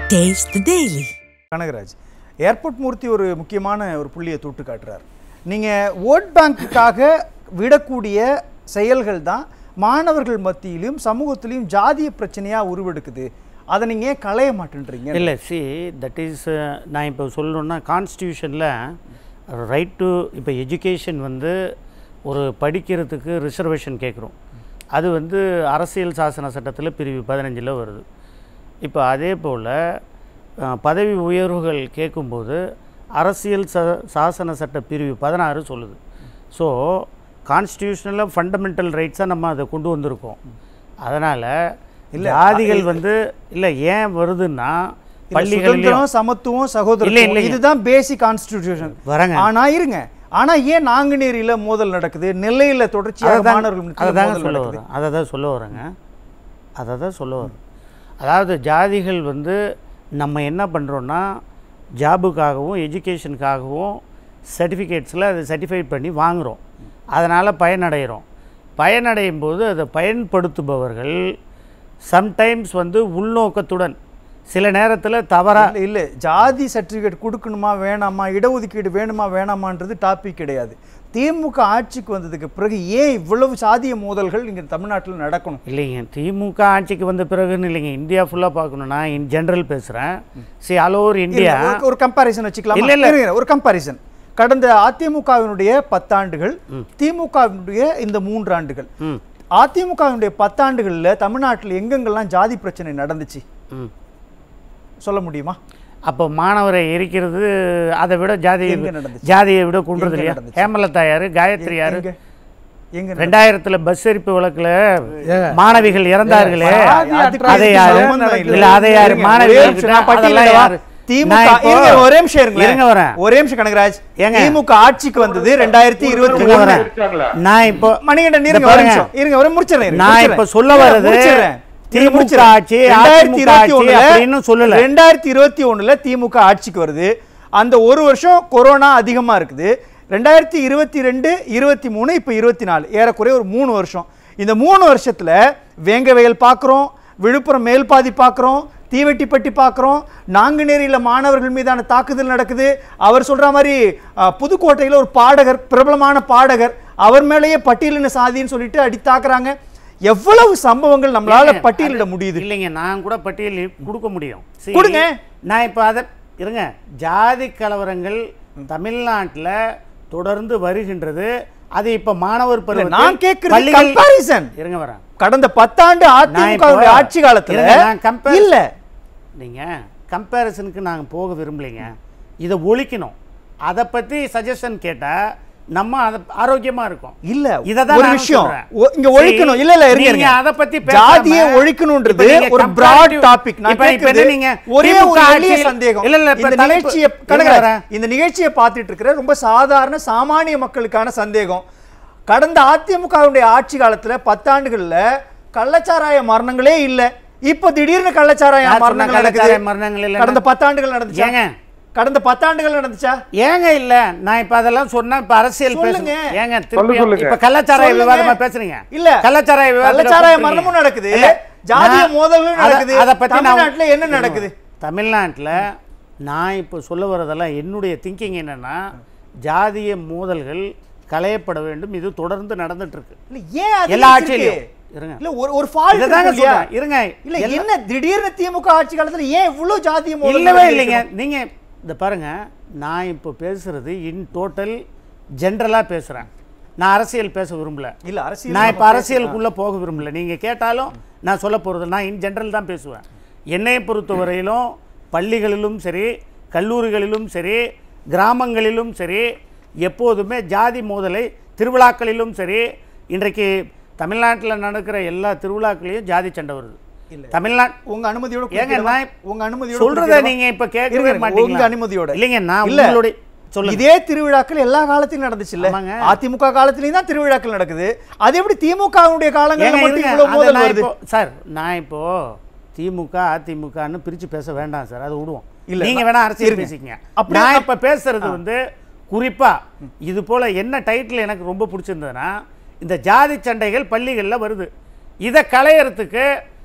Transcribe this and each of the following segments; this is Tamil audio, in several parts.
Taste the Daily. Kanagaraj airport Murthy ஒரு முக்கியமான ஒரு புள்ளியை தொட்டு காட்டுறார் நீங்கள் ஓட் பேங்க்குக்காக விடக்கூடிய செயல்கள் தான் மாணவர்கள் மத்தியிலும் சமூகத்திலையும் ஜாதிய பிரச்சனையாக உருவெடுக்குது அதை நீங்கள் ஏன் களைய மாட்டேன்றீங்க இல்லை சி தட் இஸ் நான் இப்போ சொல்லணுன்னா கான்ஸ்டியூஷனில் ரைட் டு இப்போ எஜுகேஷன் வந்து ஒரு படிக்கிறதுக்கு ரிசர்வேஷன் கேட்குறோம் அது வந்து அரசியல் சாசன சட்டத்தில் பிரிவு பதினஞ்சில் வருது இப்போ அதே போல் பதவி உயர்வுகள் கேட்கும்போது அரசியல் ச சாசன சட்ட பிரிவு பதினாறு சொல்லுது ஸோ கான்ஸ்டியூஷனில் ஃபண்டமெண்டல் ரைட்ஸாக நம்ம அதை கொண்டு வந்திருக்கோம் அதனால் ஜாதிகள் வந்து இல்லை ஏன் வருதுன்னா பள்ளிகளிலும் பள்ளிகளும் சமத்துவம் இல்லை, சகோதரத்துவம் இல்லைங்க. இதுதான் பேசிக் கான்ஸ்டிடியூஷன் வரங்க ஆனா இருங்க ஆனா ஏன் நாங்குநேரியில மோதல் நடக்குது நெல்லையில தொடர்ச்சியாக அதை மாணவர்கள் மத்தியில தாங்க மோதல் சொல்ல நடக்குது வரேன் அதை தான் சொல்ல வரேங்க அதை தான் சொல்ல வரேன் அதாவது ஜாதிகள் வந்து நம்ம என்ன பண்ணுறோன்னா ஜாபுக்காகவும் எஜுகேஷனுக்காகவும் சர்டிஃபிகேட்ஸில் அதை சர்டிஃபைட் பண்ணி வாங்குகிறோம் அதனால் பயனடைகிறோம் பயனடையும் போது அதை பயன்படுத்துபவர்கள் சம்டைம்ஸ் வந்து உள்நோக்கத்துடன் சில நேரத்தில் தவறாக இல்ல இல்ல ஜாதி சர்டிபிகேட் கொடுக்கணுமா வேணாமா இடஒதுக்கீடு வேணுமா வேணாமான்றது டாபிக் கிடையாது திமுக ஆட்சிக்கு வந்ததுக்கு பிறகு ஏன் இவ்வளவு சாதிய மோதல்கள் இங்க தமிழ்நாட்டில் நடக்கணும் இல்லைங்க திமுக ஆட்சிக்கு வந்த பிறகுன்னு இல்லைங்க இந்தியா ஃபுல்லாக பார்க்கணுன்னா இன் ஜென்ரல் பேசுகிறேன் சி ஆல் ஓவர் இந்தியா இருங்க, ஒரு- ஒரு கம்பாரிசன் வச்சுக்கலாம் இல்ல, இல்ல. ஒரு கம்பாரிசன் கடந்த அதிமுகவினுடைய பத்தாண்டுகள் திமுகவினுடைய இந்த மூன்று ஆண்டுகள் ம் அதிமுகவினுடைய பத்தாண்டுகள்ல தமிழ்நாட்டில் எங்கெங்கெல்லாம் ஜாதி பிரச்சனை நடந்துச்சு ம் சொல்ல முடியுமா அப்போ மாணவரை எரிக்கிறது அதை விட ஜாதி எங்க நடந்துச்சு? ஜாதியை விட கொன்றது எங்க இல்லையா நடந்துச்சு? ஹேமலதா யாரு காயத்ரி யாரு எங்க எங்க நடந்துச்சு? ரெண்டாயிரத்துல பஸ் எரிப்பு வழக்குல மாணவிகள் இறந்தார்களே அதுக்கு அதை யாரு சம்பந்தம் இல்லை. இல்ல அதை யாரு இருங்க, ஒரே மாணவிகள் நிமிஷம் நான் அதெல்லாம் பட்டியலிடவா? யாரு திமுக நான் இப்போ- இருங்க, ஒரே நிமிஷம் இருங்களேன். இருங்க வரேன் ஒரே நிமிஷம் கனகராஜ் ஏங்க? திமுக ஆட்சிக்கு வந்தது ரெண்டாயிரத்தி இருபத்தி இருங்க ஒண்ணு வரேன் நான் இப்போ மணிகண்டன் இந்த இருங்க ஒரு பாருங்க. நிமிஷம் இருங்க ஒரு முடிச்சிடுறேன் இருங்க, நான் முடிச்சிடுறேன். இப்ப சொல்ல இருங்க, வர்றது முடிச்சிடுறேன். இருங்க, திமுக முடிச்சிடுறேன். ஆட்சி, ரெண்டாயிரத்தி அதிமுக இருபத்தி ஆட்சி ஒண்ணுல அப்படின்னு சொல்லல. ரெண்டாயிரத்தி இருபத்தி ஒண்ணுல திமுக ஆட்சிக்கு வருது அந்த ஒரு வருஷம் கொரோனா அதிகமா இருக்குது ரெண்டாயிரத்தி இருபத்தி ரெண்டு இருபத்தி மூணு இப்போ இருபத்தி நாலு ஏறக்குறைய ஒரு மூணு வருஷம் இந்த மூணு வருஷத்துல வேங்கவயல் பார்க்குறோம் விழுப்புரம் மேல்பாதி பார்க்குறோம் தீவெட்டிப்பட்டி பார்க்குறோம் நாங்குநேரியில் மாணவர்கள் மீதான தாக்குதல் நடக்குது அவர் சொல்ற மாதிரி அஹ், புதுக்கோட்டையில் ஒரு பாடகர் பிரபலமான பாடகர் அவர் மேலேயே பட்டியலின சாதின்னு சொல்லிட்டு அடி தாக்குறாங்க எவ்வளவு சம்பவங்கள் நம்மளால ஏங்க, பட்டியலிட அது- முடியுது இல்லைங்க நான் கூட பட்டியல் கொடுக்க முடியும் See, கொடுங்க. நான் இப்போ அதை இருங்க ஜாதி கலவரங்கள் தமிழ்நாட்டுல தொடர்ந்து வருகின்றது அது இப்ப மாணவர் பருவத்தில் நான் கேட்கிறது பள்ளிகள்- comparison. இருங்க வரேன் கடந்த பத்தாண்டு அதிமுக இப்போ- ஆட்சி காலத்துல இருங்க, நான் compare- இல்ல நீங்க கம்பேரிசனுக்கு நாங்க போக விரும்பலைங்க இதை ஒழிக்கணும் அதை பத்தி சஜஷன் கேட்டா நம்ம அதை ஆரோக்கியமா இருக்கும் இல்ல இததான் ஒரு நானும் விஷயம் சொல்றேன். ஒ- இங்க See, ஒழிக்கணும் இல்ல இல்ல இருங்க நீங்க இருங்க. அதை பத்தி ஜாதியை பேசாம- ஒழிக்கணும்ன்றது இப்ப நீங்க ஒரு பிராட் comparative- டாபிக் நான் இப்ப- இப்ப கேட்கிறது என்ன நீங்க ஒரே திமுக ஒரு எளிய ஆட்சியில்- சந்தேகம் இல்ல, இல்ல, இப்ப இந்த தலைப்பு- நிகழ்ச்சியை இருங்க கனகராஜ், வரேன். இந்த நிகழ்ச்சியை பார்த்துட்டு இருக்கிற ரொம்ப சாதாரண சாமானிய மக்களுக்கான சந்தேகம் கடந்த அதிமுகவுடைய ஆட்சி காலத்துல பத்தாண்டுகள்ல கள்ளச்சாராய மரணங்களே இல்ல இப்ப திடீர்னு கள்ளச்சாராய யார் சொன்னா மரணங்கள் கள்ளச்சாராய நடக்குது மரணங்கள் இல்லைன்னு? கடந்த பத்தாண்டுகள் நடந்துச்சா ஏங்க? கடந்த பத்தாண்டுகள் நடந்துச்சா ஏங்க இல்ல நான் இப்ப அதெல்லாம் சொன்னா இப்ப அரசியல் சொல்லுங்க. பேசுங்க ஏங்க சொல்லு, திருப்பி சொல்லுங்க. இப்ப கள்ளச்சாராய சொல்லுங்க. விவாதமா பேசுறீங்க இல்ல கள்ளச்சாராய விவாதத்துல கள்ளச்சாராய கூப்பிடுறீங்க. மரணமும் நடக்குது இல்ல, ஜாதிய நான் மோதலும் அத- நடக்குது அத பத்தி நான் தமிழ்நாட்டுல என்ன நடக்குது தமிழ்நாட்டுல நான் இப்போ சொல்ல வரதெல்லாம் என்னுடைய திங்கிங் என்னன்னா ஜாதிய மோதல்கள் களையப்பட வேண்டும் இது தொடர்ந்து நடந்துட்டு இருக்கு இல்ல ஏன் அது எல்லா இருக்கு? ஆட்சியிலையும். இருங்க. இல்ல ஒரு ஒரு ஃபால்ட் இதைதாங்க இருக்கு இல்லையா? சொல்றேன். இருங்க. இல்ல எல்லா- என்ன திடீர்னு திமுக ஆட்சி காலத்துல ஏன் இவ்வளவு ஜாதிய மோதல் இல்லவே நடக்குது? இல்லைங்க நீங்க இந்த பாருங்க நான் இப்போ பேசுறது இன் டோட்டல் ஜென்ரலா பேசுறேன் நான் அரசியல் பேச விரும்பல இல்ல அரசியல் நான் நம்ம இப்போ அரசியலுக்குள்ள போக விரும்பல நீங்க கேட்டாலும் நான் சொல்ல போறது நான் இன் ஜென்ரல் தான் பேசுவேன் என்னை பொறுத்தவரையிலும் பள்ளிகளிலும் சரி கல்லூரிகளிலும் சரி கிராமங்களிலும் சரி எப்போதுமே ஜாதி மோதலை திருவிழாக்களிலும் சரி இன்றைக்கு தமிழ்நாட்டில் நடக்கிற எல்லா திருவிழாக்களையும் ஜாதி சண்டை வருது இல்ல. தமிழ்நாட்டு உங்க அனுமதியோட ஏங்க குறுக்கிடவா? நான் உங்க அனுமதியோட சொல்றத குறுக்கிடவா? நீங்க இப்ப கேட்கவே இருங்க, இருங்க. மாட்டீங்களா உங்க அனுமதியோட இல்லைங்க நான் இல்ல. உங்களுடைய சொல்லுங்க இதே திருவிழாக்கள் எல்லா காலத்திலும் நடந்துச்சு இல்ல ஆமாங்க. அதிமுக காலத்திலயும் தான் திருவிழாக்கள் நடக்குது அது எப்படி திமுகவுடைய காலங்கள்ல ஏங்க, மட்டும் இருங்க. இவ்வளவு அதை மோதல் நான் வருது இப்போ- சார் நான் இப்போ திமுக அதிமுகன்னு பிரிச்சு பேச வேண்டாம் சார் அதை விடுவோம் இல்ல, நீங்க நான்- வேணா அரசியல் இருங்க. பேசிக்கங்க அப்படி- நான் இப்ப பேசுறது வந்து குறிப்பா இது போல என்ன டைட்டில் எனக்கு ரொம்ப பிடிச்சிருந்ததுன்னா இந்த ஜாதி சண்டைகள் பள்ளிகள்ல வருது இதை களையறதுக்கு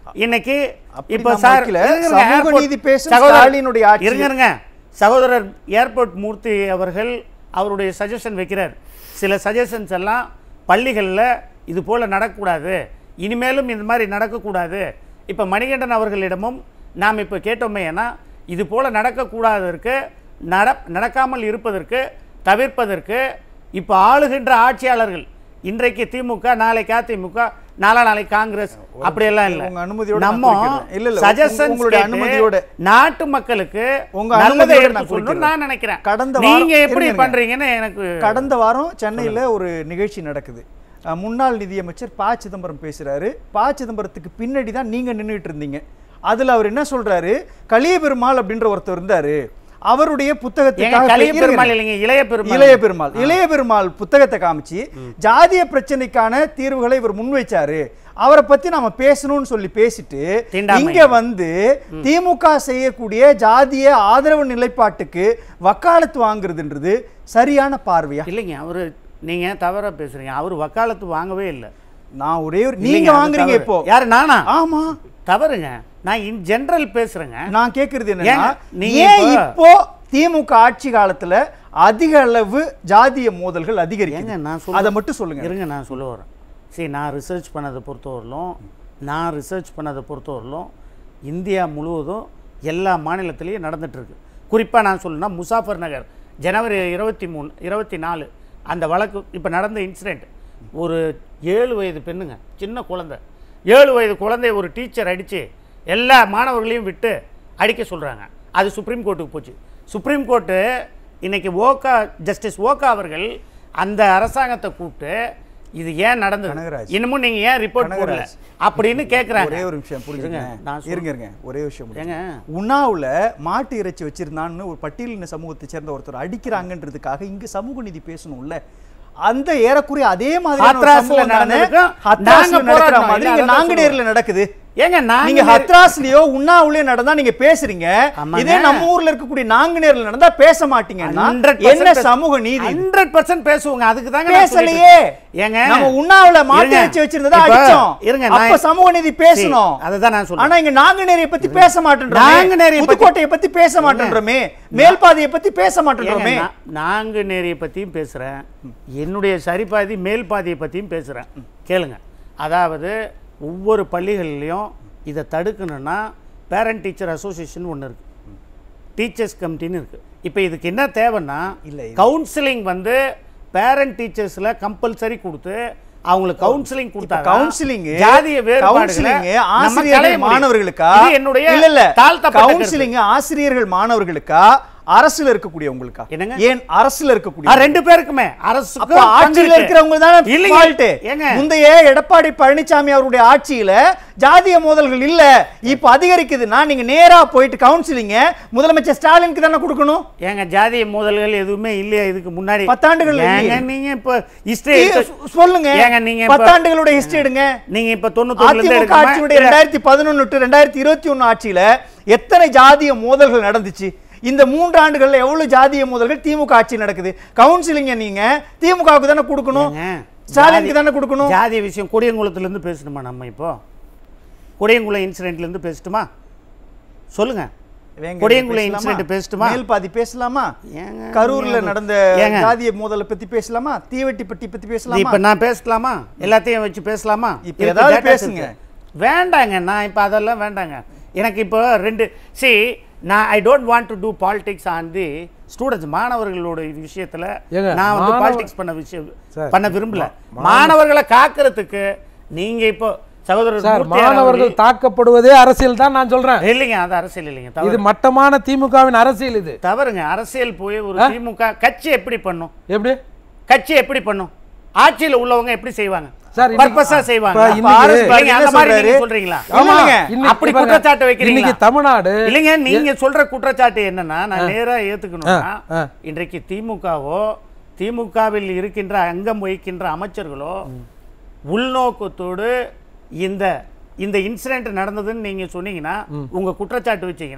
இன்னைக்கு அப்படி இப்ப நான் சார் வைக்கல. இருங்க, இருங்க, சமூக airport- நீதி பேசும் சகோதரர், ஸ்டாலினுடைய ஆட்சி. இருங்க, இருங்க. சகோதரர் ஏர்போர்ட் மூர்த்தி அவர்கள் அவருடைய சஜஷன் வைக்கிறார் சில சஜஷன்ஸ் எல்லாம் பள்ளிகளில் இது போல நடக்கக்கூடாது இனிமேலும் இந்த மாதிரி நடக்கக்கூடாது இப்போ மணிகண்டன் அவர்களிடமும் நாம் இப்போ கேட்டோமே ஏன்னா இது போல நடக்கக்கூடாததற்கு நட நடக்காமல் இருப்பதற்கு தவிர்ப்பதற்கு இப்போ ஆளுகின்ற ஆட்சியாளர்கள் இன்றைக்கு திமுக நாளைக்கு அதிமுக நாளா நாளைக்கு காங்கிரஸ் அப்படியெல்லாம் இல்லை உங்க அனுமதியோட நான் நம்ம குறிக்கிறேன். இல்ல, இல்ல, suggestions உங்களுடைய கேட்டு அனுமதியோட. நாட்டு மக்களுக்கு உங்க நல்லதை அனுமதியோட எடுத்து நான் சொல்லணும்னு குறிக்கிறேன். நான் நினைக்கிறேன் கடந்த வாரம் நீங்க எப்படி இருங்க, இருங்க. பண்றீங்கன்னு எனக்கு கடந்த வாரம் சென்னையில் ஒரு நிகழ்ச்சி நடக்குது அஹ், முன்னாள் நிதியமைச்சர் ப சிதம்பரம் பேசுறாரு ப சிதம்பரத்துக்கு பின்னாடி தான் நீங்க நின்றுட்டு இருந்தீங்க அதுல அவர் என்ன சொல்றாரு கலிய பெருமாள் அப்படின்ற ஒருத்தர் இருந்தாரு அவருடைய ஏங்க புத்தகத்துக்காக கலிய இருங்க, பெருமாள் இருங்க. இல்லைங்க இளைய பெருமாள் இளைய பெருமாள் இளைய பெருமாள் புத்தகத்தை காமிச்சு ஜாதிய பிரச்சனைக்கான தீர்வுகளை இவர் முன்வைச்சாரு அவரை பத்தி நாம பேசணும்னு சொல்லி பேசிட்டு தீண்டாமை. இங்க வந்து திமுக செய்யக்கூடிய ஜாதிய ஆதரவு நிலைப்பாட்டுக்கு வக்காலத்து வாங்குறதுன்றது சரியான பார்வையா இல்லைங்க அவரு நீங்க தவறா பேசுறீங்க அவர் வக்காலத்து வாங்கவே இல்லை நான் ஒரே ஒரு இல்லைங்க, நீங்க அது வாங்குறீங்க தவறு. இப்போ யாரு நானா ஆமா தவறுங்க நான் இன் ஜெனரல் பேசுறேங்க நான் கேக்குறது என்னன்னா ஏங்க, நீங்க ஏன் இப்போ- இப்போ திமுக ஆட்சி காலத்துல அதிக அளவு ஜாதிய மோதல்கள் ஏங்க அதிகரிக்குது நான் சொல்ல அதை மட்டும் சொல்லுங்க இருங்க நான் சொல்ல வரேன் சரி நான் ரிசர்ச் பண்ணதை பொறுத்தவரையிலும் நான் ரிசர்ச் பண்ணதை பொறுத்தவரையிலும் இந்தியா முழுவதும் எல்லா மாநிலத்திலையும் நடந்துட்டுருக்கு குறிப்பாக நான் சொல்லணும்னா முசாஃபர் நகர் ஜனவரி இருபத்தி மூணு இருபத்தி நாலு அந்த வழக்கு இப்போ நடந்த இன்சிடெண்ட் ஒரு ஏழு வயது பெண்ணுங்க சின்ன குழந்தை ஏழு வயது குழந்தைய ஒரு டீச்சர் அடித்து எல்லா மாணவர்களையும் விட்டு அடிக்க சொல்கிறாங்க அது சுப்ரீம் கோர்ட்டுக்கு போச்சு சுப்ரீம் கோர்ட்டு இன்னைக்கு ஓகா ஜஸ்டிஸ் ஓகா அவர்கள் அந்த அரசாங்கத்தை கூப்பிட்டு இது ஏன் நடந்தது கனகராஜ். இன்னமும் நீங்க ஏன் ரிப்போர்ட் போடல கனகராஜ். அப்படின்னு கேக்குறாங்க ஒரே ஒரு விஷயம் புரிஞ்சுங்க இருங்க, நான் இருங்க இருங்க ஒரே விஷயம் புரிஞ்சுங்க. ஏங்க உணாவுல மாட்டு இறைச்சி வச்சிருந்தான்னு ஒரு பட்டியலின சமூகத்தை சேர்ந்த ஒருத்தர் அடிக்கிறாங்கன்றதுக்காக இங்க சமூக நீதி பேசணும்ல அந்த ஏறக்குறைய அதே மாதிரி ஹத்ராஸ்ல நடந்ததுக்கும் நாங்க நடக்கிற போராடினோம். மாதிரி இல்ல, இங்க அதான் நாங்குநேர்ல நடக்குது ஏங்க நான் நீங்க ஹத்ராஸ்லயோ உண்ணாவுலயோ நடந்தா நீங்க பேசுறீங்க ஆமாங்க. இதே நம்ம ஊர்ல இருக்கக்கூடிய நாங்குநேர்ல நடந்தா பேச மாட்டீங்கன்னா என்ன சமூக நீதி இது? ஹண்ட்ரட் பர்சன்ட் பேசுவோங்க அதுக்கு தாங்க பேசலையே ஏங்க நம்ம உண்ணாவுல மாட்டு இருங்க. இறைச்சி வச்சிருந்ததா இப்ப அடிச்சோம் இருங்க, அப்ப நான் சமூக நீதி பேசணும் சரி, அதுதான் நான் சொல்றேன். ஆனா இங்க நாங்குநேரிய பத்தி பேச மாட்டேன்றோமே நாங்குநேரிய பத்தி- புதுக்கோட்டையை பத்தி பேச மாட்டேன்றோமே மேல்பாதையை பத்தி பேச மாட்டேன்றோமே ஏங்க, நா- நான்கு நேரிய பத்தியும் பேசுறேன் என்னுடைய சரிபாதி மேல் பாதியை பத்தியும் பேசுறேன் கேளுங்க அதாவது ஒவ்வொரு பள்ளிகள்லையும் இதை தடுக்கணும்னா பேரண்ட் டீச்சர் அசோசியேஷன் ஒன்று இருக்கு டீச்சர்ஸ் கமிட்டின்னு இருக்கு இப்போ இதுக்கு என்ன தேவைன்னா இல்ல, இது- கவுன்சிலிங் வந்து பேரண்ட் டீச்சர்ஸ்ல கம்பல்சரி கொடுத்து அவங்களுக்கு கவுன்சிலிங் கொடுத்தாங்க கவுன்சிலிங் ஜாதிய வேறுபாடுகளை கவுன்சிலிங் நம்ம களைய ஆசிரியர்கள் முடியும். மாணவர்களுக்கா இது என்னுடைய இல்ல இல்ல தாழ்த்தப்பட்ட கருத்து. கவுன்சிலிங் ஆசிரியர்கள் மாணவர்களுக்கா அரசுல இருக்கக்கூடியவங்களுக்கா என்னங்க? ஏன் அரசுல இருக்கக்கூடிய ஆ, ரெண்டு பேருக்குமே அரசுக்கு அப்ப ஆட்சியில இருக்கிறவங்க தானே இல்லைங்க. fault. ஏங்க முந்தைய எடப்பாடி பழனிசாமி அவருடைய ஆட்சியில ஜாதிய மோதல்கள் இல்ல இப்ப அதிகரிக்குதுன்னா நீங்க நேரா போயிட்டு கவுன்சிலிங்க முதலமைச்சர் ஸ்டாலினுக்கு தானே கொடுக்கணும் ஏங்க ஜாதிய மோதல்கள் எதுவுமே இல்லையா இதுக்கு முன்னாடி பத்தாண்டுகள் ஏங்க இல்லையே. நீங்க இப்ப history ஏ, எடுத்து- சொ- சொல்லுங்க ஏங்க நீங்க இப்ப- பத்தாண்டுகளுடைய ஹிஸ்டரி எடுங்க நீங்க இப்ப தொண்ணூத்தொன்னுல இருந்து அதிமுக எடுக்காம ஆட்சியுடைய ரெண்டாயிரத்தி பதினொன்னு டு ரெண்டாயிரத்தி இருபத்தி ஒண்ணு ஆட்சியில எத்தனை ஜாதிய மோதல்கள் நடந்துச்சு இந்த மூன்று ஆண்டுகள்ல எவ்வளவு ஜாதிய மோதல்கள் திமுக ஆட்சி நடக்குது கவுன்சிலிங்க நீங்க திமுகவுக்கு தானே கொடுக்கணும் ஏங்க, ஸ்டாலினுக்கு ஜாதி- தானே கொடுக்கணும் ஜாதிய விஷயம் கொடியங்குளத்துல இருந்து பேசணுமா நம்ம இப்போ கொடியங்குளம் இன்சிடென்ட்ல இருந்து பேசட்டுமா சொல்லுங்க வேங்க, கொடியங்குளம் பேசலாமா? இன்சிடென்ட் பேசட்டுமா மேல் பாதி பேசலாமா ஏங்க, கரூர்ல நீங்க- நடந்த ஏங்க. ஜாதிய மோதலை பத்தி பேசலாமா தீவெட்டிப்பட்டி பத்தி இது பேசலாமா இப்ப நான் பேசலாமா எல்லாத்தையும் வச்சு பேசலாமா இப்ப இதுக்கு ஏதாவது data பேசுங்க. இருக்கு. வேண்டாங்க நான் இப்ப அதெல்லாம் வேண்டாங்க எனக்கு இப்போ ரெண்டு see நான் I don't want to do politics on the students மாணவர்களோட இது விஷயத்துல ஏங்க, நான் வந்து மாணவ- பாலிடிக்ஸ் பண்ண விஷயம் சார், பண்ண விரும்பல மாணவர்களை காக்கிறதுக்கு நீங்க இப்போ சகோதரர் சார் மூர்த்தி மாணவர்கள் அவர்கள் தாக்கப்படுவதே அரசியல் தான் நான் சொல்றேன் இல்லைங்க அது அரசியல் இல்லைங்க இது தவறு மட்டமான திமுகவின் அரசியல் இது தவறுங்க அரசியல் போய் ஒரு திமுக கட்சி எப்படி பண்ணும் எப்படி கட்சி எப்படி பண்ணும் ஆட்சியில உள்ளவங்க எப்படி செய்வாங்க சார், இன்னைக்கு- பர்பஸா செய்வாங்க இப்ப இன்னைக்கு- இல்லைங்க, பாருங்க, அந்த என்ன மாதிரி சொல்றாரு? நீங்க சொல்றீங்களா ஆமா. இல்லைங்க. இன்னைக்கு அப்படி பாருங்க, குற்றச்சாட்டு வைக்கிறீங்க இன்னைக்கு தமிழ்நாடு இல்லைங்க நீங்க சொல்ற குற்றச்சாட்டு என்னன்னா நான் நேரா ஏத்துக்கணும்னா ஆ, ஆ. இன்றைக்கு திமுகவோ திமுகவில் இருக்கின்ற அங்கம் வகிக்கின்ற அமைச்சர்களோ உள்நோக்கத்தோடு இந்த இந்த இன்சிடென்ட் நடந்ததுன்னு நீங்க சொன்னீங்கன்னா உங்க குற்றச்சாட்டு வச்சீங்கன்னா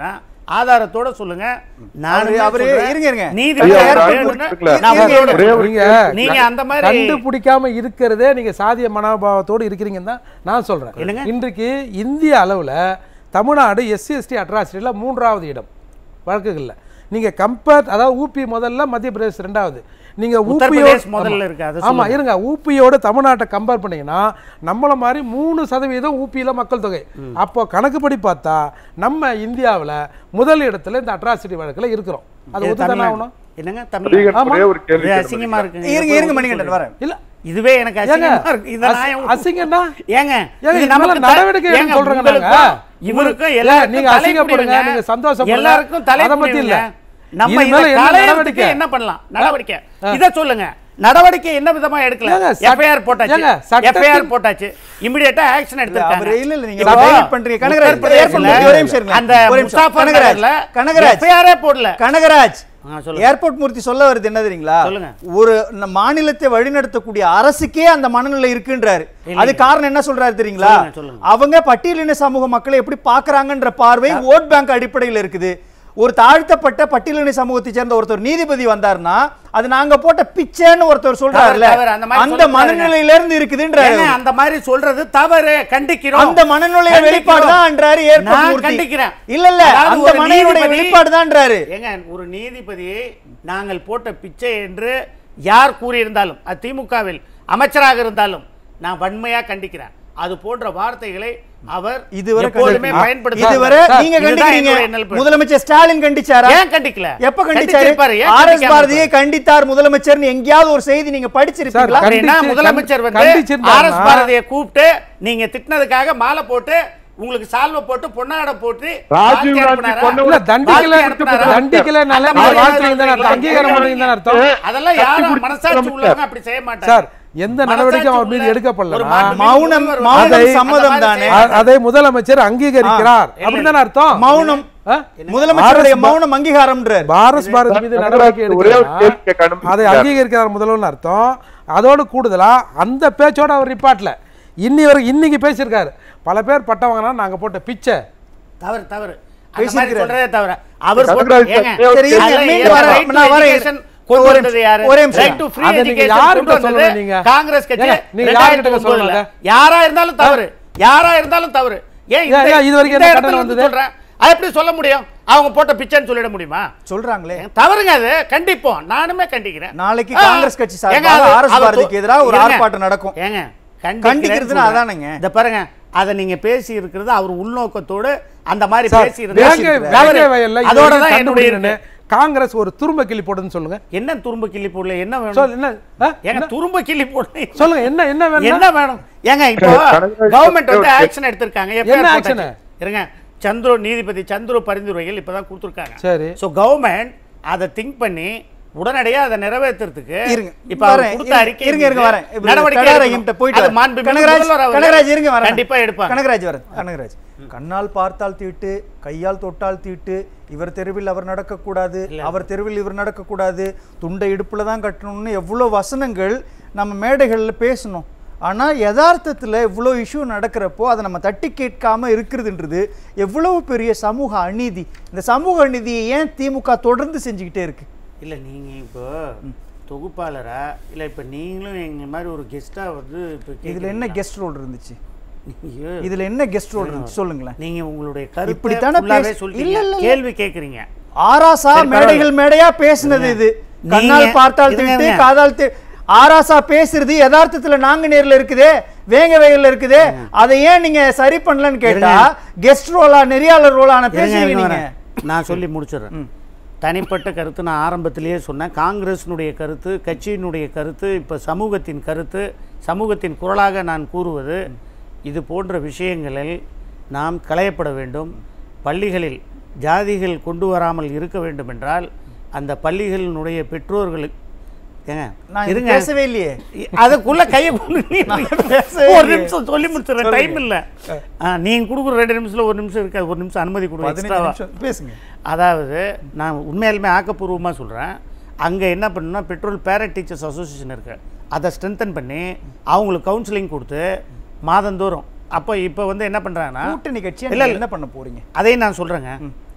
ஆதாரத்தோட சொல்லுங்க நானுமே அவரு- அவரு சொல்றேன். இருங்க, இருங்க. நீதிபதி ஐயா, யார் ஒரு வேணும்னு argument இருக்குல்ல. நான் இருங்க, உங்களோட ஒரே ஒரு நீங்க நீங்க அந்த மாதிரி கண்டுபிடிக்காம இருக்கிறதே நீங்க சாதிய மனோபாவத்தோடு இருக்கிறீங்கன்னு தான் நான் சொல்றேன் என்னங்க? இன்றைக்கு இந்திய அளவுல தமிழ்நாடு எஸ்சி எஸ்டி அட்ராசிட்டியில மூன்றாவது இடம் வழக்குகள்ல நீங்க கம்பேர் அதாவது ஊபி முதல்ல மத்திய பிரதேஷ் ரெண்டாவது நீங்க உத்தரப்பிரதேஷ் ஊபியோட முதல்ல ஆமா. இருக்கு, அதை ஆமா சொல்லுங்க. இருங்க ஊபியோட தமிழ்நாட்டை கம்பேர் பண்ணீங்கன்னா நம்மள மாதிரி மூணு சதவீதம் ஊபியில மக்கள் தொகை அப்போ கணக்குப்படி பார்த்தா நம்ம இந்தியாவுல முதல் இடத்துல இந்த அட்ராசிட்டி வழக்குல இருக்கிறோம் அது இது ஒத்துதானே தமிழ்நாடு. ஆகணும் என்னங்க அதிகர் தமிழ் ஒரே ஒரு கேள்வி இது கேட்க அசிங்கமா இருக்கு இருங்க இருங்க மணிகண்டன் வரேன் இல்ல இதுவே எனக்கு ஏங்க அசிங்கமா இருக்கு இத நான் அசி- ஏன் அசிங்கம்னா ஏங்க ஏங்க, இது இது நமக்கு மேல த- நடவடிக்கை ஏங்க, எடுன்னு சொல்றேங்க உங்களுக்கும், நாங்க. இவருக்கும் இல்ல, எல்லாருக்கும் நீங்க தலை அசிங்கப்படுங்க, குனிவுங்க. நீங்க சந்தோஷப்படுங்க. எல்லாருக்கும் தலை அதை பத்தி இல்ல. குனிவுங்க. நம்ம இது இத மேல என்ன களையறதுக்கு நடவடிக்கை? என்ன பண்ணலாம் நடவடிக்கை இத சொல்லுங்க நடவடிக்கை என்ன விதமா எடுக்கல ஏங்க, சட்ட- எஃப்ஐஆர் போட்டாச்சு ஏங்க, சட்டத்தின்- எஃப்ஐஆர் போட்டாச்சு இமிடியேட்டா ஆக்ஷன் எடுத்திருக்காங்க அவரு இல்ல, இல்ல, நீங்க இப்போ highlight பண்றீங்க. கனகராஜ், உத்தரப்பிரதேசல ஏற்படுத்தி ஒரே நிமிஷம் இருங்க. அந்த ஒரே நிமிஷம். முசாஃபர் கனகராஜ், நகர்ல கனகராஜ். எஃப்ஐஆரே போடல கனகராஜ் ஆ, சொல்லுங்க. ஏர்போர்ட் மூர்த்தி சொல்ல வருது என்ன தெரியுங்களா சொல்லுங்க. ஒரு ந- மாநிலத்தை வழிநடத்தக்கூடிய அரசுக்கே அந்த மனநிலை இருக்குன்றாரு இல்லைங்க. அது காரணம் என்ன சொல்றாரு தெரியுங்களா சொல்லுங்க, சொல்லுங்க. அவங்க பட்டியலின சமூக மக்களை எப்படி பாக்குறாங்கன்ற பார்வை ஓட் பேங்க் அடிப்படையில் இருக்குது ஒரு தாழ்த்தப்பட்ட பட்டியலின சமூகத்தை சேர்ந்த ஒருத்தர் நீதிபதி வந்தாருன்னா அது நாங்க போட்ட பிச்சைன்னு ஒருத்தர் சொல்றாருல்ல தவறு, அந்த மாதிரி அந்த சொல்லக்கூடாதுங்க. மனநிலையில இருந்து இருக்குதுன்றாரு ஏங்க, அந்த மாதிரி சொல்றது தவறு கண்டிக்கிறோம் அந்த மனநிலைய கண்டிக்கிறோம். வெளிப்பாடு தான் ஏர்போர்ட் நான் மூர்த்தி கண்டிக்கிறேன் இல்ல இல்ல அதாவது அந்த ஒரு மனநிலைய நீதிபதி- வெளிப்பாடு தான்ன்றாரு ஏங்க ஒரு நீதிபதி நாங்கள் போட்ட பிச்சை என்று யார் கூறியிருந்தாலும் அது திமுகவில் அமைச்சராக இருந்தாலும் நான் வன்மையா கண்டிக்கிறேன் அது போன்ற வார்த்தைகளை அவர் இதுவரை எப்போதுமே கண்டிக்க- பயன்படுத்த இதுவரை நீங்க கண்டிக்கிறீங்க முதலமைச்சர் ஸ்டாலின் கண்டிச்சாரா ஏன் கண்டிக்கல எப்ப கண்டிச்சாரு கண்டிச்சிருப்பாரு, ஏன் ஆர் எஸ் கண்டிக்காம பாரதியை கண்டித்தார் முதலமைச்சர்னு எங்கேயாவது ஒரு செய்தி நீங்க படிச்சிருப்பீங்களா சார், அப்படின்னா கண்டிச்சு- முதலமைச்சர் வந்து கண்டிச்சிருந்தாருன்னா- ஆர் எஸ் பாரதியை கூப்பிட்டு நீங்க திட்டினதுக்காக மாலை போட்டு உங்களுக்கு சால்வை போட்டு பொன்னாடை போட்டு ராஜீவ் வாழ்த்தி காந்தி அனுப்புனாரா? கொண்டு இல்ல தண்டிக்கல வாழ்த்தி அனுப்புனாரா? தண்டிக்கலனால அந்த நீங்க மாதிரி வாழ்த்துறீங்க தானே அர்த்தம் இல்ல, அங்கீகாரம் பண்றீங்க தானே அர்த்தம் அதெல்லாம் கட்டி யாரும் பிடிச்சு மனசாட்சி முதலமைச்சர். உள்ளவங்க அப்படி செய்ய மாட்டாங்க சார் எந்த நடவடிக்கையும் அவர் மீது மனசாட்சி உள்ள எடுக்கப்படல ஒரு மாண்புமிகு மௌனம் முதல்வர் மௌனம் வந்து சம்மதம் அந்த மாதிரி தானே செய்ய அ- அதை முதலமைச்சர் அங்கீகரிக்கிறார் அப்படிதானே அர்த்தம் மௌனம் ஆ? முதலமைச்சருடைய ஆர் எஸ் மௌனம் அங்கீகாரம் பாரஸ் பாரத் மீது கனகராஜ் நடவடிக்கை ஒரே ஒரு கேள்வி எடுக்கிறார் கேட்க அனுமதி அதை கொடுக்கிறார். அங்கீகரிக்கிறார் முதல்வர்னு அர்த்தம் அதோடு கூடுதலா அந்த பேச்சோட அவர் ரிப்பார்ட்ல இன்னி வரைக்கும் இன்னைக்கு பேசியிருக்காரு பல பேர் பட்டம் வாங்கினா நாங்க போட்ட பிச்சை தவறு தவறு அந்த மாதிரி பேசியிருக்கிறாரு. சொல்றதே தவறு அவர் கனகராஜ் போட்டு- சார், ஏங்க, சரி, இருங்க, அதுல மீண்டும் right வரேன். to நான் வரேன். education கொண்டு ஒரே வந்தது நிமிஷம், யாரு? ஒரே நிமிஷம். Right to free அதை நீங்க education யார்கிட்ட கொண்டு வந்தது சொல்லணும் நீங்க? காங்கிரஸ் கட்சி ஏங்க, நீங்க 2009 யார்கிட்ட சொல்லணுங்க? யாரா இருந்தாலும் தவறு யாரா இருந்தாலும் தவறு ஏன் இந்த- ஏன், ஏன் இது வரைக்கும் இந்த என்ன இடத்துல கண்டனம் வந்து வந்தது? சொல்றேன் அது எப்படி சொல்ல முடியும் அவங்க போட்ட பிச்சைன்னு சொல்லிட முடியுமா சொல்றாங்களே தவறுங்க அது கண்டிப்போம் நானுமே கண்டிக்கிறேன் நாளைக்கு ஆ, காங்கிரஸ் கட்சி சார்பாக ஏங்க, அது- ஆர் எஸ் அவர் பாரதிக்கு தொ- எதிராக ஒரு இருங்க. ஆர்ப்பாட்டம் நடக்கும். ஏங்க கண்டிக்கிறதுன்னா அதானேங்க. இந்த பாருங்க அதை நீங்க பேசி இருக்கிறது அவர் உள்நோக்கத்தோடு அந்த மாதிரி சார், பேசி வேங்கை இருக்கிறது வேங்கை வயல்ல இது அதோட வரைக்கும் தான் என்னுடைய கண்டுபிடிக்கணும்னு காங்கிரஸ் ஒரு துரும்ப கிள்ளி போடுன்னு சொல்லுங்க என்ன துரும்ப கிள்ளி போடல என்ன வேணும் சொல் என்ன ஆ? ஏங்க என்ன? துரும்ப கிள்ளி போடல சொல்லுங்க என்ன என்ன வேணும் என்ன வேணும் ஏங்க இப்போ கனகராஜ் கவர்மெண்ட் வந்து சார், ஆக்ஷன் எடுத்திருக்காங்க என்ன FIR action? போட்டாச்சு. இருங்க சந்துரு நீதிபதி சந்துரு பரிந்துரைகள் இப்பதான் கொடுத்துருக்காங்க சரி. சோ கவர்மெண்ட் அதை திங்க் பண்ணி உடனடியா அதை நிறைவேற்றுறதுக்கு இருங்க. இப்ப அவர் வரேன். கொடுத்த இருங்க, அறிக்கை இருங்க, இருங்க, வரேன். இப்ப நடவடிக்கை கனகராஜ் எடுக்கணும். கிட்ட போயிட்டு அது வரேன். மாண்புமிகு கனகராஜ், முதல்வர் அவர்கள் கனகராஜ் இருங்க வரேன். கண்டிப்பா எடுப்பாங்க கனகராஜ் வரேன் கனகராஜ் கண்ணால் பார்த்தால் தீட்டு கையால் தொட்டால் தீட்டு இவர் தெருவில் அவர் நடக்கக்கூடாது அவர் தெருவில் இவர் நடக்கக்கூடாது துண்டை இடுப்புல தான் கட்டணும்னு எவ்வளோ வசனங்கள் நம்ம மேடைகளில் பேசணும் ஆனா யதார்த்தத்துல இவ்வளோ இஷ்யூ நடக்கிறப்போ அதை நம்ம தட்டி கேட்காம இருக்கிறதுன்றது எவ்வளவு பெரிய சமூக அநீதி இந்த சமூக அநீதியை ஏன் திமுக தொடர்ந்து செஞ்சுக்கிட்டே இருக்கு இல்ல நீங்க இப்போ தொகுப்பாளரா இல்ல இப்ப நீங்களும் எங்க மாதிரி ஒரு கெஸ்டா வந்து இப்ப இதுல என்ன கேக்குறீங்களா? கெஸ்ட் ரோல் இருந்துச்சு நீங்க இதுல என்ன கெஸ்ட் ரோல் இருந்துச்சு சொல்லுங்களேன் நீங்க உங்களுடைய கருத்தை இப்படித்தானே ஃபுல்லாவே பேச- சொல்லிட்டீங்க இல்ல, இல்ல, இல்ல. கேள்வி கேக்குறீங்க ஆராசா சரி, மேடைகள் மேடையா பேசுனது இது நீங்க- கண்ணால் பார்த்தால் இருங்க, திட்டு இருங்க. காதால் தி- ஆராசா பேசுறது யதார்த்தத்துல நாங்க நேர்ல இருக்குதே வேங்க வயல்ல இருக்குதே அதை ஏன் நீங்க சரி பண்ணலன்னு கேட்டா கெஸ்ட் ரோலா நெறியாளர் ரோலான இருங்க, பேசுறீங்க இருங்க நீங்க வரேன். நான் சொல்லி முடிச்சிடுறேன் தனிப்பட்ட கருத்து நான் ஆரம்பத்திலேயே சொன்னேன் காங்கிரஸினுடைய கருத்து கட்சியினுடைய கருத்து இப்போ சமூகத்தின் கருத்து சமூகத்தின் குரலாக நான் கூறுவது இது போன்ற விஷயங்களில் நாம் களையப்பட வேண்டும் பள்ளிகளில் ஜாதிகள் கொண்டு வராமல் இருக்க வேண்டும் என்றால் அந்த பள்ளிகளினுடைய பெற்றோர்களுக்கு ஏங்க நான் இது இருங்க பேசவே இல்லையே அதுக்குள்ள கையை கொண்டு நீ- பேசவே ஒரு இல்லையே. நிமிஷம் சொல்லி முடிச்சிடுறேன் டைம் இல்ல ஆ, நீங்க கொடுக்குற ரெண்டு நிமிஷத்துல ஒரு நிமிஷம் இருக்காது ஒரு நிமிஷம் அனுமதி கொடுங்க பதினஞ்சு எக்ஸ்ட்ராவா நிமிஷம் பேசுங்க அதாவது நான் உண்மையாலுமே ஆக்கப்பூர்வமாக சொல்கிறேன் அங்கே என்ன பண்ணுன்னா பெட்ரோல் பேரண்ட் டீச்சர்ஸ் அசோசியேஷன் இருக்கு அதை ஸ்ட்ரென்தன் பண்ணி அவங்களுக்கு கவுன்சிலிங் கொடுத்து மாதந்தோறும் அப்போ இப்போ வந்து என்ன பண்ணுறாங்கன்னா கூட்டணி கட்சி இல்ல, இல்ல. என்ன பண்ண போறீங்க அதையும் நான் சொல்கிறேங்க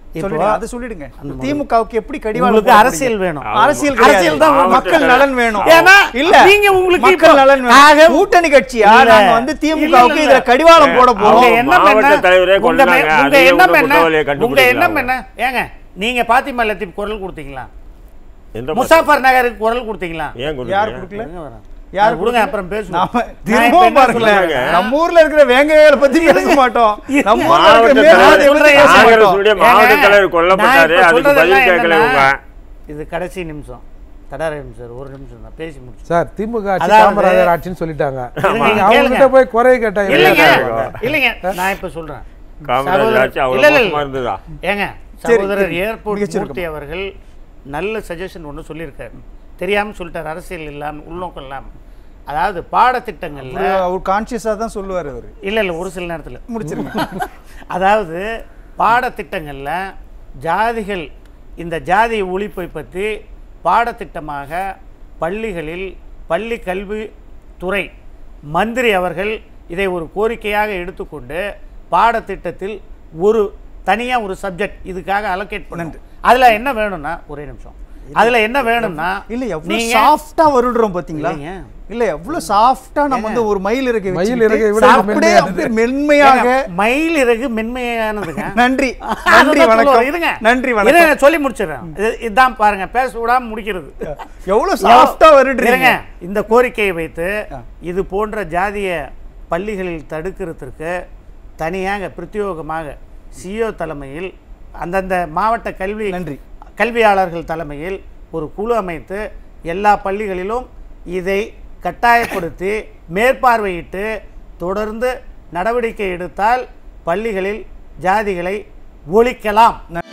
சொல்லிடுங்க அது சொல்லிடுங்க திமுகவுக்கு எப்படி கடிவாளம் உங்களுக்கு போட அரசியல் போறீங்க? வேணும் அரசியல் அரசியல் கிடையாது. தான் வேணும். மக்கள் நலன் வேணும் ஏன்னா, இல்ல நீங்க உங்களுக்கு மக்கள் இப்போ- நலன் ஆக- வேணும் கூட்டணி கட்சியா இல்ல. நாங்க வந்து இல்ல, திமுகவுக்கு இல்ல. இதுல கடிவாளம் போட உங்க போறோம் அவங்க எண்ணம் மாவட்ட என்ன? தலைவரே உங்க கொண்டாங்க. மெ- உங்க அதையே எண்ணம் ஒண்ணும் என்ன? குற்றவாளியை உங்க கண்டுபிடிக்கிறாங்க. எண்ணம் என்ன ஏங்க நீங்க பாத்திமா லத்தீப் குரல் கொடுத்தீங்களா எந்த முசாஃபர் நகருக்கு குரல் கொடுத்தீங்களா ஏன் யார் கொடுக்கல கொடுக்கல இருங்க வரேன். யார் அது கொடுங்க அப்புறம் பேசுவோம் நாம நான் இப்ப திரும்பவும் என்ன பாருங்களேன் சொல்றேன்? நம்ம ஊர்ல இருக்கிற வேங்கைகளை பத்தி பேச மாட்டோம் நம்ம ஊர்ல மாவட்ட இருக்கிற தலைவர் மேலாதிகளை பத்தி பேச மாட்டோம் காங்கிரசுடைய மாவட்ட ஏங்க, தலைவர் கொல்லப்பட்டாரு நான் இப்ப அதுக்கு பதில் சொல்றதெல்லாம் கேட்கல என்னன்னா, இவங்க இது கடைசி நிமிஷம் தடாரம் சார் ஒரு நிமிஷம் தான் பேசி முடிச்சு சார் திமுக ஆட்சி அதாவது- காமராஜர் ஆட்சின்னு சொல்லிட்டாங்க இருங்க, நீங்க கேளுங்க. அவங்க கிட்ட போய் குறைய கேட்டா என்ன இல்லைங்க கேட்பாங்க? இல்லைங்க நான் இப்ப சொல்றேன் காமராஜர் சகோதரர் ஆட்சி அவ்வளவு இல்ல, இல்ல, மோசமா இல்ல. இருந்ததா ஏங்க சரி, சகோதரர் சரி. ஏர்போர்ட் மிகச்சிறப்பு. மூர்த்தி அவர்கள் நல்ல சஜஷன் ஒன்று சொல்லியிருக்காரு தெரியாம சொல்லிட்டார் அரசியல் இல்லாம உள்நோக்கம் இல்லாம அதாவது பாடத்திட்டங்கள்ல அவரு- அவர் கான்சியஸா தான் சொல்லுவாரு அவரு இல்ல இல்ல ஒரு சில நேரத்துல முடிச்சிருங்க அதாவது பாடத்திட்டங்கள்ல ஜாதிகள் இந்த ஜாதி ஒழிப்பை பற்றி பாடத்திட்டமாக பள்ளிகளில் பள்ளி கல்வி துறை மந்திரி அவர்கள் இதை ஒரு கோரிக்கையாக எடுத்துக்கொண்டு பாடத்திட்டத்தில் ஒரு தனியாக ஒரு சப்ஜெக்ட் இதுக்காக அலோகேட் பண்ணணும் அதில் என்ன வேணும்னா ஒரே நிமிஷம் அதில் என்ன வேணும்னா இல்ல எவ்வளவு நீங்க சாஃப்டா வருடுறோம் பாத்தீங்களா இல்லைங்க. இல்ல எவ்வளவு சாஃப்டா நம்ம வந்து ஒரு மயில் இறக்கை மயில் வச்சுக்கிட்டு இறக்கை விட இது அப்படியே மென்மையானது. அப்படியே மென்மையாக ஏங்க, மயில் இறகு மென்மையானதுங்க நன்றி அதுதான் நன்றி சொல்லுவார். வணக்கம் இருங்க நன்றி இருங்க, வணக்கம் நான் சொல்லி முடிச்சிடுறேன் இது- இதுதான் பாருங்க பேச விடாம முடிக்கிறது எவ்வளவு சாஃப்டா வருடுறீங்க இருங்க, இந்த கோரிக்கையை வைத்து இது போன்ற ஜாதிய பள்ளிகளில் தடுக்கிறதுக்கு தனியாக பிரத்யோகமாக சிஓ தலைமையில் அந்தந்த மாவட்ட கல்வி நன்றி. கல்வியாளர்கள் தலைமையில் ஒரு குழு அமைத்து எல்லா பள்ளிகளிலும் இதை கட்டாயப்படுத்தி மேற்பார்வையிட்டு தொடர்ந்து நடவடிக்கை எடுத்தால் பள்ளிகளில் ஜாதிகளை ஒழிக்கலாம்